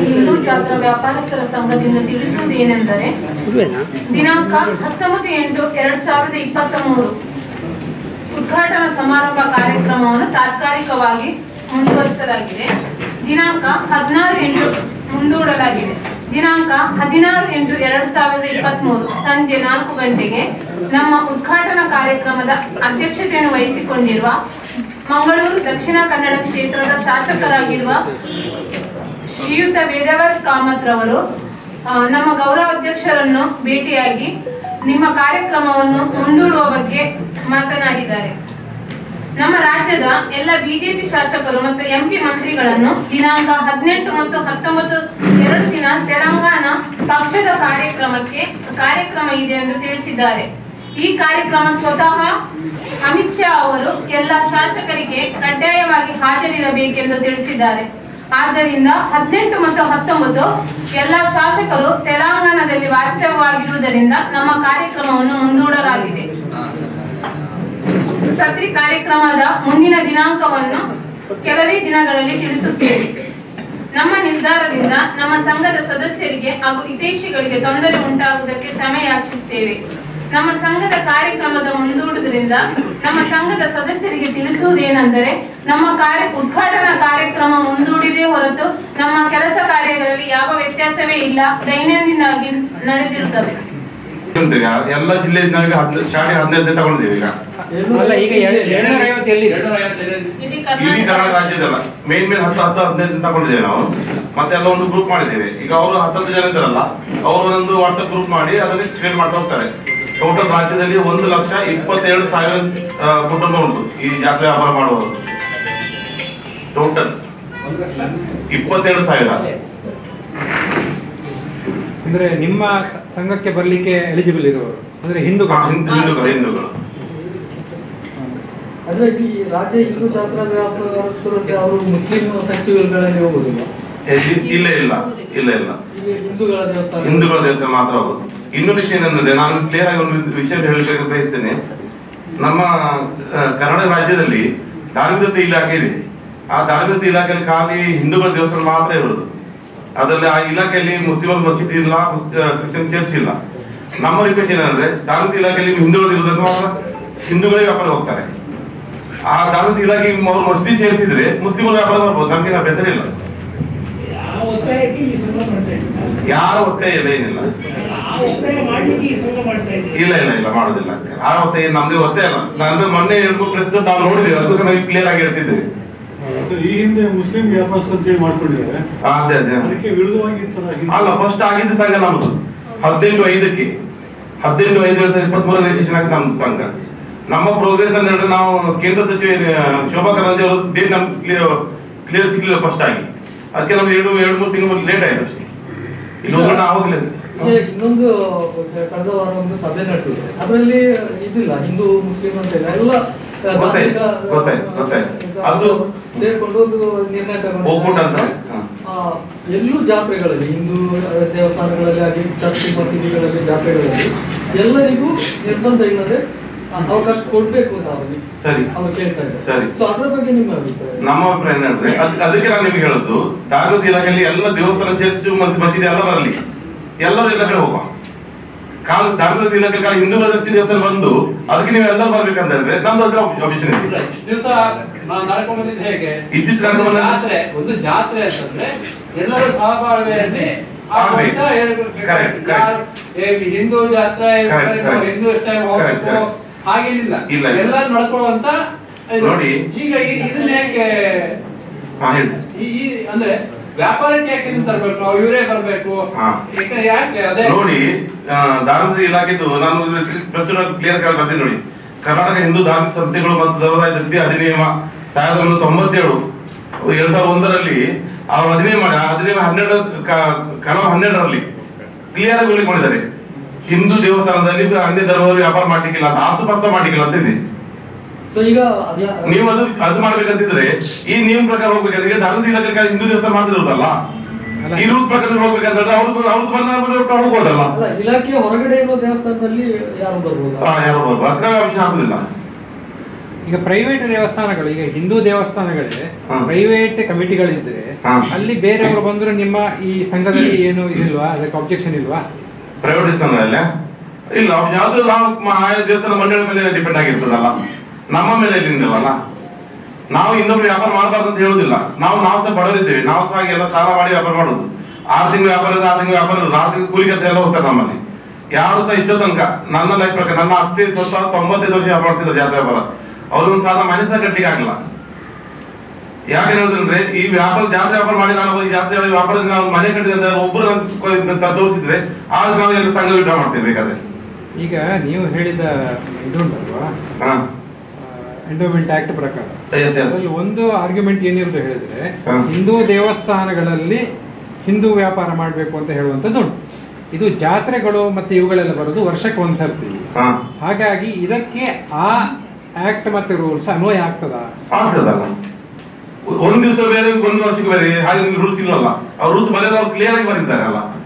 ಹಿಂದೂ ಜಾತ್ರಾ ವ್ಯಾಪಾರಸ್ಥರ ಸಂಘದಿಂದ ತಿಳಿಸುವುದೇನೆಂದರೆ ದಿನಾಂಕ ಹತ್ತೊಂಬತ್ತು ಎಂಟು ಎರಡ್ ಸಾವಿರದ ಇಪ್ಪತ್ತ ಮೂರು ಉದ್ಘಾಟನಾ ಸಮಾರಂಭ ಕಾರ್ಯಕ್ರಮವನ್ನು ತಾತ್ಕಾಲಿಕವಾಗಿ ಮುಂದುವರಿಸಲಾಗಿದೆ ದಿನಾಂಕ ಹದಿನಾರು ಎಂಟು ಮುಂದೂಡಲಾಗಿದೆ ದಿನಾಂಕ ಹದಿನಾರು ಎಂಟು ಎರಡ್ ಸಾವಿರದ ಇಪ್ಪತ್ತ್ ಮೂರು ಸಂಜೆ ನಾಲ್ಕು ಗಂಟೆಗೆ ನಮ್ಮ ಉದ್ಘಾಟನಾ ಕಾರ್ಯಕ್ರಮದ ಅಧ್ಯಕ್ಷತೆಯನ್ನು ವಹಿಸಿಕೊಂಡಿರುವ ಮಂಗಳೂರು ದಕ್ಷಿಣ ಕನ್ನಡ ಕ್ಷೇತ್ರದ ಶಾಸಕರಾಗಿರುವ ಶ್ರೀಯುತ ವೇದವ್ಯಾಸ್ ಕಾಮತ್ ರವರು ಆ, ನಮ್ಮ ಗೌರವ ಅಧ್ಯಕ್ಷರನ್ನು ಭೇಟಿಯಾಗಿ ನಿಮ್ಮ ಕಾರ್ಯಕ್ರಮವನ್ನು ಮುಂದೂಡುವ ಬಗ್ಗೆ ಮಾತನಾಡಿದ್ದಾರೆ ನಮ್ಮ ರಾಜ್ಯದ ಎಲ್ಲ ಬಿಜೆಪಿ ಶಾಸಕರು ಮತ್ತು ಎಂಪಿ ಮಂತ್ರಿಗಳನ್ನು ದಿನಾಂಕ ಹದಿನೆಂಟು ಮತ್ತು ಹತ್ತೊಂಬತ್ತು ಎರಡು ದಿನ ತೆಲಂಗಾಣ ಪಕ್ಷದ ಕಾರ್ಯಕ್ರಮಕ್ಕೆ ಕಾರ್ಯಕ್ರಮ ಇದೆ ಎಂದು ತಿಳಿಸಿದ್ದಾರೆ ಈ ಕಾರ್ಯಕ್ರಮ ಸ್ವತಃ ಅಮಿತ್ ಶಾ ಅವರು ಎಲ್ಲ ಶಾಸಕರಿಗೆ ಕಡ್ಡಾಯವಾಗಿ ಹಾಜರಿರಬೇಕೆಂದು ತಿಳಿಸಿದ್ದಾರೆ ಆದ್ದರಿಂದ ಹದಿನೆಂಟು ಮತ್ತು ಹತ್ತೊಂಬತ್ತು ಎಲ್ಲ ಶಾಸಕರು ತೆಲಂಗಾಣದಲ್ಲಿ ವಾಸ್ತವವಾಗಿರುವುದರಿಂದ ನಮ್ಮ ಕಾರ್ಯಕ್ರಮವನ್ನು ಮುಂದೂಡಲಾಗಿದೆ ಸತ್ರಿ ಕಾರ್ಯಕ್ರಮದ ಮುಂದಿನ ದಿನಾಂಕವನ್ನು ಕೆಲವೇ ದಿನಗಳಲ್ಲಿ ತಿಳಿಸುತ್ತೇವೆ ನಮ್ಮ ನಿರ್ಧಾರದಿಂದ ನಮ್ಮ ಸಂಘದ ಸದಸ್ಯರಿಗೆ ಹಾಗೂ ಹಿತೈಷಿಗಳಿಗೆ ತೊಂದರೆ ಉಂಟಾಗುವುದಕ್ಕೆ ಸಮಯ ಯಾಚಿಸುತ್ತೇವೆ ನಮ್ಮ ಸಂಘದ ಕಾರ್ಯಕ್ರಮದ ಮುಂದೂಡುವುದರಿಂದ ನಮ್ಮ ಸಂಘದ ಸದಸ್ಯರಿಗೆ ತಿಳಿಸುವುದೇನೆಂದರೆ ನಮ್ಮ ಕಾರ್ಯ ಉದ್ಘಾಟನಾ ಕಾರ್ಯಕ್ರಮ ಮುಂದೂಡಿದೇ ಹೊರತು ನಮ್ಮ ಕೆಲಸ ಕಾರ್ಯಗಳಲ್ಲಿ ಯಾವ ವ್ಯತ್ಯಾಸವೇ ಇಲ್ಲ ದೈನಂದಿನಾಗಿ ನಡೆದಿರುತ್ತವೆ ಉಂಟು ಈಗ ಎಲ್ಲ ಜಿಲ್ಲೆ ಸ್ಟಾರ್ಟಿಂಗ್ ಹದಿನೈದು ತಗೊಂಡಿದ್ದೀವಿ ಈಗ ಅಲ್ಲ ಈಗ ಎರಡ್ನೂರ ಐವತ್ತು ಎಲ್ಲಿ ಇಡೀ ಇಡೀ ಕರ್ನಾಟಕ ಕರ್ನಾಟಕ ರಾಜ್ಯದಲ್ಲ ಮೇನ್ ಮೇನ್ ಹತ್ತು ಹತ್ತು ಹದಿನೈದು ತಗೊಂಡಿದ್ದೇವೆ ನಾವು ಮತ್ತೆಲ್ಲ ಒಂದು ಗ್ರೂಪ್ ಮಾಡಿದ್ದೇವೆ ಈಗ ಅವರು ಹತ್ತತ್ತು ಜನ ಇದ್ದಾರಲ್ಲ ಅವರು ಒಂದು ವಾಟ್ಸ್ಆಪ್ ಗ್ರೂಪ್ ಮಾಡಿ ಅದನ್ನು ಕ್ರಿಯೇಟ್ ಮಾಡ್ತಾ ಹೋಗ್ತಾರೆ ಟೋಟಲ್ ರಾಜ್ಯದಲ್ಲಿ ಒಂದು ಲಕ್ಷ ಇಪ್ಪತ್ತೇಳು ಸಾವಿರ ಆ, ಕುಟುಂಬ ಉಂಟು ಈ ಜಾತ್ರೆ ವ್ಯಾಪಾರ ಮಾಡುವವರು ಟೋಟಲ್ ಇಪ್ಪತ್ತೇಳು ಸಾವಿರ ಅಂದ್ರೆ ನಿಮ್ಮ ಸ- ಸಂಘಕ್ಕೆ ಬರ್ಲಿಕ್ಕೆ ಎಲಿಜಿಬಲ್ ಇರುವವರು ಅಂದ್ರೆ ಹಿಂದೂ ಹಾ, ಹಿಂದ್- ಹಿಂದೂಗಳು ಹಿಂದೂಗಳು ಅಂದ್ರೆ ಈ ರಾಜ್ಯ ಹಿಂದೂ ಜಾತ್ರಾ ವ್ಯಾಪಾರಸ್ಥರು ಅವರು ಮುಸ್ಲಿಂ ಫೆಸ್ಟಿವಲ್ಗಳಲ್ಲಿ ಹೋಗುದಿಲ್ಲ ಎಲ್ಲಿ- ಇಲ್ಲ ಇಲ್ಲ ಇಲ್ಲ ಇಲ್ಲ ಇಲ್ಲಿ ಹಿಂದೂಗಳ ದೇವಸ್ಥಾನ ಹಿಂದೂಗಳ ದೇವಸ್ಥಾನ ಮಾತ್ರ ಅವರು ಇನ್ನೊಂದು ವಿಷಯ ಏನಂದ್ರೆ ನಾನು ಕ್ಲಿಯರ್ ಆಗಿ ಒಂದು ವಿಷಯ ಹೇಳಬೇಕು ಬಯಸ್ತೇನೆ ನಮ್ಮ ಆ, ಕರ್ನಾಟಕ ರಾಜ್ಯದಲ್ಲಿ ಧಾರ್ಮಿಕತೆ ಇಲಾಖೆ ಇದೆ ಆ ಧಾರ್ಮಿಕತೆ ಇಲಾಖೆಯಲ್ಲಿ ಖಾಲಿ ಹಿಂದೂಗಳ ದೇವಸ್ಥಾನ ಮಾತ್ರ ಇರುವುದು ಅದರಲ್ಲಿ ಆ ಇಲಾಖೆಯಲ್ಲಿ ಮುಸ್ಲಿಮರ ಮಸೀದಿ ಇಲ್ಲ ಮುಸ್- ಆ, ಕ್ರಿಶ್ಚಿಯನ್ ಚರ್ಚ್ ಇಲ್ಲ ನಮ್ಮ ರಿಕ್ವೆಸ್ಟ್ ಏನಂದ್ರೆ ಧಾರ್ಮಿಕ ಇಲಾಖೆಯಲ್ಲಿ ಹಿಂದೂಗಳು ಇರುವುದನ್ನು ಮಾತ್ರ ಹಿಂದೂಗಳೇ ವ್ಯಾಪಾರ ಹೋಗ್ತಾರೆ ಆ ಧಾರ್ಮಿಕ ಇಲಾಖೆ ಅವರು ಮಸೀದಿ ಸೇರಿಸಿದ್ರೆ ಮುಸ್ಲಿಮರ ವ್ಯಾಪಾರ ಬರ್ಬೋದು ನಮ್ಗೆ ಅಭ್ಯಂತರ ಇಲ್ಲ ಆ ಒತ್ತಾಯಕ್ಕೆ ಈ ಸಂಘ ಮಾಡ್ತಾ ಇದ್ದೀವಿ ಯಾರ ಒತ್ತಾಯ ಇಲ್ಲ ಏನಿಲ್ಲ ಆ ಒತ್ತಾಯ ಮಾಡ್ಲಿಕ್ಕೆ ಈ ಸಂಘ ಮಾಡ್ತಾ ಇದ್ದೀವಿ ಇಲ್ಲ ಇಲ್ಲ ಇಲ್ಲ ಮಾಡುದಿಲ್ಲ ಆ ಒತ್ತಾಯ ನಮ್ದು ಒತ್ತಾಯ ಅಲ್ಲ ನಾನು ಮೊನ್ನೆ ಎರಡು ಮೂರು ಪ್ರಶ್ನೆ ನಾವು ನೋಡಿದ್ದೇವೆ ಅದಕ್ಕೆ ನಾವು ಕ್ಲಿಯರ್ ಆಗಿ ಹೇಳ್ತಿದ್ದೇವೆ ಸೊ ಈ ಹಿಂದೆ ಮುಸ್ಲಿಂ ವ್ಯಾಪಾರಸ್ಥರು ಅಂತ ಹೇಳಿ ಮಾಡ್ಕೊಂಡಿದ್ದಾರೆ ಆ, ಅದೇ ಅದೇ ಅದಕ್ಕೆ ವಿರುದ್ಧವಾಗಿ ಈ ತರ ಹಿಂದೆ- ಅಲ್ಲ ಫಸ್ಟ್ ಆಗಿದ್ದ ಸಂಘ ನಮ್ದು ಹದಿನೆಂಟು ಐದಕ್ಕೆ ಹದಿನೆಂಟು ಐದು ಎರಡ್ ಸಾವಿರದ ಇಪ್ಪತ್ಮೂರ ರಿಜಿಸ್ಟ್ರೇಷನ್ ಆಗಿದೆ ನಮ್ದು ಸಂಘ ನಮ್ಮ ಪ್ರೋಗ್ರೆಸ್ ಅಂತ ಹೇಳಿದ್ರೆ ನಾವು ಕೇಂದ್ರ ಸಚಿವ ಶೋಭಾ ಕರಂದ್ಲಾಜೆ ಅವರು ಡೇಟ್ ನಮ್ಗೆ ಕ್ಲಿಯರ್ ಕ್ಲಿಯರ್ ಸಿಗ್ಲಿಲ್ಲ ಫಸ್ಟ್ ಆಗಿ ಅದಕ್ಕೆ ನಮ್ಗೆ ಎರಡು ಎರಡು ಮೂರು ತಿಂಗಳು ಲೇಟ್ ಆಯ್ತು ಅಷ್ಟೇ ಇಲ್ಲಿ ಹೋಗೋಣ ಆವಾಗಲೇ ಈಗ ಇನ್ನೊಂದು ಕಳೆದ ವಾರ ಒಂದು ಸಭೆ ನಡೆದಿದೆ ಅದರಲ್ಲಿ ಇದಿಲ್ಲ ಹಿಂದೂ ಮುಸ್ಲಿಂ ಅಂತ ಇಲ್ಲ ಎಲ್ಲ ಆ, ಗೊತ್ತಾಯ್ತು, ಧಾರ್ಮಿಕ, ಗೊತ್ತಾಯ್ತು, ಗೊತ್ತಾಯ್ತು. ಅದು ಸೇರ್ಕೊಂಡು ಒಂದು ನಿರ್ಣಯ ತಗೊಂಡಿದ್ದಾರೆ. ಒಕ್ಕೂಟ ಅಂತ, ಹ. ಆ, ಎಲ್ಲೂ ಜಾತ್ರೆಗಳಲ್ಲಿ ಹಿಂದೂ ಆ, ದೇವಸ್ಥಾನಗಳಲ್ಲಿ ಆಗಿ ಚರ್ಚ್ ಮಸೀದಿಗಳಲ್ಲಿ ಜಾತ್ರೆಗಳಲ್ಲಿ ಎಲ್ಲರಿಗೂ ನಿರ್ಬಂಧ ಇಲ್ಲದೆ ಆ, ಅವಕಾಶ ಕೊಡ್ಬೇಕು ಅಂತ ಅವರಿಗೆ ಸರಿ ಅವ್ರು ಕೇಳ್ತಾ ಸರಿ. ಇದ್ದಾರೆ ಸೊ ಅದ್ರ ಬಗ್ಗೆ ನಿಮ್ಮ ಅಭಿಪ್ರಾಯ ನಮ್ಮ ಅಭಿಪ್ರಾಯ ಏನಂದ್ರೆ ಅದ್- ಅದಕ್ಕೆ ನಾನು ನಿಮ್ಗೆ ಹೇಳುದು ಧಾರ್ಮಿಕ ಇಲಾಖೆಯಲ್ಲಿ ಎಲ್ಲ ದೇವಸ್ಥಾನ ಚರ್ಚ್ ಮತ್ತು ಮಸೀದಿ ಎಲ್ಲ ಬರಲಿ ಎಲ್ಲರೂ ಎಲ್ಲ ಕಡೆ ಹೋಗುವ ಕಾಲ ಧಾರ್ಮಿಕ ಇಲಾಖೆ ಕಾಲ ಹಿಂದೂಗಳ ದೃಷ್ಟಿ ದೇವಸ್ಥಾನ ಬಂದು ಅದಕ್ಕೆ ನೀವು ಎಲ್ಲರೂ ಬರ್ಬೇಕಂತಂದ್ರೆ ನಮ್ದು ಅದು ಅಭಿಷನ್ ಇದೆ ದಿವಸ ನಾವು ನಡ್ಕೊಂಡ್ ಬಂದಿದ್ದು ಹೇಗೆ ಇದ್ದಿದ್ದು ನಡ್ಕೊಂಡ್ ಒಂದು ಬಂದದ್ದು- ಜಾತ್ರೆ ಒಂದು ಜಾತ್ರೆ ಅಂತಂದ್ರೆ ಎಲ್ಲರ ಸಹಬಾಳ್ವೆಯಲ್ಲಿ ಆಗ್ಬೇಕು. ಆಗುವಂತ ಏ- Correct, correct. ಯಾರು ಏ ಹಿಂದೂ ಜಾತ್ರೆ Correct, ಇರ್ಬೇಕು, correct. ಹಿಂದೂ ಟೈಮ್ Correct, ಹೋಗ್ಬೇಕು correct. ಹಾಗೇನಿಲ್ಲ ಇಲ್ಲ, ಇಲ್ಲ. ಎಲ್ಲ ನಡ್ಕೊಳ್ಳುವಂತ ಇದು. ನೋಡಿ. ಈಗ ಈ- ಇದನ್ನ ಯಾಕೆ ಹಾ ಹೇಳಿ ಈ ಈ- ಅಂದ್ರೆ ವ್ಯಾಪಾರಕ್ಕೆ ಯಾಕೆ ಇದನ್ನ ತರಬೇಕು ಇವರೇ ಬರ್ಬೇಕು ಹಾ. ಈಗ ಯಾಕೆ ಅದೇ ನೋಡಿ ಆ, ಧಾರ್ಮಿಕ ಇಲಾಖೆದು ನಾನು ಪ್ರಶ್ನೆ ಕ್ಲಿಯರ್ ಆಗಿ ಬರ್ತೀನಿ ನೋಡಿ ಕರ್ನಾಟಕ ಹಿಂದೂ ಧಾರ್ಮಿಕ ಸಂಸ್ಥೆಗಳು ಮತ್ತು ಧರ್ಮದಾಯ ದತ್ತಿ ಅಧಿನಿಯಮ ಸಾವಿರದ ಒಂಬೈನೂರ ತೊಂಬತ್ತೇಳು ಎರಡ್ ಸಾವಿರದ ಒಂದರಲ್ಲಿ ಅವರು ಅಧಿನಿಯಮ ಮಾಡಿ ಆ ಅಧಿನಿಯಮ ಹನ್ನೆರಡು ಕ- ಕಲಂ ಹನ್ನೆರಡರಲ್ಲಿ ಕ್ಲಿಯರ್ ಆಗಿ ಉಲ್ಲೇಖ ಮಾಡಿದ್ದಾರೆ ಹಿಂದೂ ದೇವಸ್ಥಾನದಲ್ಲಿ ಅನ್ಯ ಧರ್ಮದವರು ವ್ಯಾಪಾರ ಮಾಡ್ಲಿಕ್ಕಿಲ್ಲ ಅಂತ ಆಸುಪಾಸ ಮಾಡ್ಲಿಕ್ಕಿಲ್ಲ ಅಂತ ಇದೆ ಸೊ ಈಗ ಅದ್ಯಾ- ನೀವು ಅದು ಅದು ಮಾಡ್ಬೇಕಂತಿದ್ರೆ ಈ ನಿಯಮ ಪ್ರಕಾರ ಹೋಗ್ಬೇಕಂದ್ರೆ ಈಗ ಧರ್ಮದ ಇಲಾಖೆ ಹಿಂದೂ ದೇವಸ್ಥಾನ ಮಾತ್ರ ಇರುದಲ್ಲ ಈ ರೂಲ್ಸ್ ಪ್ರಕಾರ ಹೋಗ್ಬೇಕಂತಂದ್ರೆ ಅವ್ರು ಅವ್ರದ್ದು ಬಂದ ಹೋಗ್ಬೋದಲ್ಲ ಅಲ್ಲ ಇಲಾಖೆಯ ಹೊರಗಡೆ ಇರೋ ದೇವಸ್ಥಾನದಲ್ಲಿ ಯಾರು ಬರ್ಬೋದು ಹಾ ಯಾರು ಬರ್ಬೋದು ಅದ್ರ ವಿಷಯ ಆಗುದಿಲ್ಲ ಈಗ ಪ್ರೈವೇಟ್ ದೇವಸ್ಥಾನಗಳು ಈಗ ಹಿಂದೂ ದೇವಸ್ಥಾನಗಳೇ ಹಾ. ಪ್ರೈವೇಟ್ ಕಮಿಟಿಗಳಿದ್ರೆ ಹಾ. ಅಲ್ಲಿ ಬೇರೆಯವರು ಬಂದ್ರು ನಿಮ್ಮ ಈ ಸಂಘದಲ್ಲಿ ಏನು ಇದಿಲ್ವಾ ಅದಕ್ಕೆ ಅಬ್ಜೆಕ್ಷನ್ ಇಲ್ವಾ ಪ್ರೈವೇಟ್ ಸ್ಥಾನದಲ್ಲ ಇಲ್ಲ ಯಾವ್ದು ನಾವು ಮ- ಆಯಾ ದೇವಸ್ಥಾನ ಮಂಡಳಿ ಮೇಲೆ ಡಿಪೆಂಡ್ ಆಗಿರ್ತದಲ್ಲ ನಮ್ಮ ಮೇಲೆ ಇಲ್ಲಿಂದವಲ್ಲ ನಾವು ಇನ್ನೊಬ್ರು ವ್ಯಾಪಾರ ಮಾಡಬಾರ್ದು ಅಂತ ಹೇಳುದಿಲ್ಲ ನಾವು ನಾವು ಸಹ ಬಡವರಿದ್ದೇವೆ ನಾವು ಸಹ ಹಾಗೆ ಎಲ್ಲ ಸಾಲ ಮಾಡಿ ವ್ಯಾಪಾರ ಮಾಡುದು ಆರು ತಿಂಗಳು ವ್ಯಾಪಾರ ಇದೆ ಆರು ತಿಂಗಳು ವ್ಯಾಪಾರ ಇಲ್ಲ ಆರು ತಿಂಗಳು ಕೂಲಿ ಕೆಲಸ ಎಲ್ಲ ಹೋಗ್ತಾರೆ ನಮ್ಮಲ್ಲಿ ಯಾರು ಸಹ ಇಷ್ಟೋ ತನಕ ನನ್ನ ಲೈಫ್ ಪ್ರಕಾರ ನನ್ನ ಅತ್ತೆ ಸ್ವಲ್ಪ ತೊಂಬತ್ತೈದು ವರ್ಷ ವ್ಯಾಪಾರ ಮಾಡ್ತಿದ್ದಾರೆ ಜಾತ್ರೆ ವ್ಯಾಪಾರ ಅವ್ರೊಂದು ಸಾಲ ಮನೆ ಸಹ ಕಟ್ಟಿಗೆ ಆಗಲ್ಲ ಯಾಕೆ ಹೇಳುದಂದ್ರೆ ಈ ವ್ಯಾಪಾರ ಜಾತ್ರೆ ವ್ಯಾಪಾರ ಮಾಡಿ ನಾನು ಈ ಜಾತ್ರೆ ವ್ಯಾಪಾರದಿಂದ ನಾನು ಮನೆ ಕಟ್ಟಿದೆ ಅಂತ ಒಬ್ಬರು ನನ್ನ ತೋರಿಸಿದ್ರೆ ಆಗ ನಾವು ಎಲ್ಲ ಸಂಘ ವಿಡ್ರಾ ಮಾಡ್ತೇವೆ ಬೇಕಾದ್ರೆ ಈಗ ನೀವು ಹೇಳಿದ ಇದುಂಟಲ್ವಾ ಹಾ ಎಂಡೋಮೆಂಟ್ ಆಕ್ಟ್ ಪ್ರಕಾರ ಎಸ್ ಎಸ್ ಅದರಲ್ಲಿ ಒಂದು ಆರ್ಗ್ಯುಮೆಂಟ್ ಏನಿರುತ್ತೆ ಹೇಳಿದ್ರೆ ಹಾ. ಹಿಂದೂ ದೇವಸ್ಥಾನಗಳಲ್ಲಿ ಹಿಂದೂ ವ್ಯಾಪಾರ ಮಾಡಬೇಕು ಅಂತ ಹೇಳುವಂಥದ್ದು ಉಂಟು ಇದು ಜಾತ್ರೆಗಳು ಮತ್ತೆ ಇವುಗಳೆಲ್ಲ ಬರೋದು ವರ್ಷಕ್ಕೆ ಒಂದ್ಸರ್ತಿ ಹಾ ಹಾಗಾಗಿ ಇದಕ್ಕೆ ಆ ಆಕ್ಟ್ ಮತ್ತೆ ರೂಲ್ಸ್ ಅನ್ವಯ ಆಗ್ತದಾ ಆಗ್ತದಲ್ಲ ಒಂದ್ ದಿವಸ ಬೇರೆ ಒಂದು ವರ್ಷಕ್ಕೆ ಬೇರೆ ಹಾಗೆ ರೂಲ್ಸ್ ಇಲ್ಲಲ್ಲ ಅವ್ರ ರೂಲ್ಸ್ ಬರೆಯೋದು ಅವ್ರು ಕ್ಲಿಯರ್ ಆಗಿ ಬರೀತಾರೆ ಅಲ್ಲ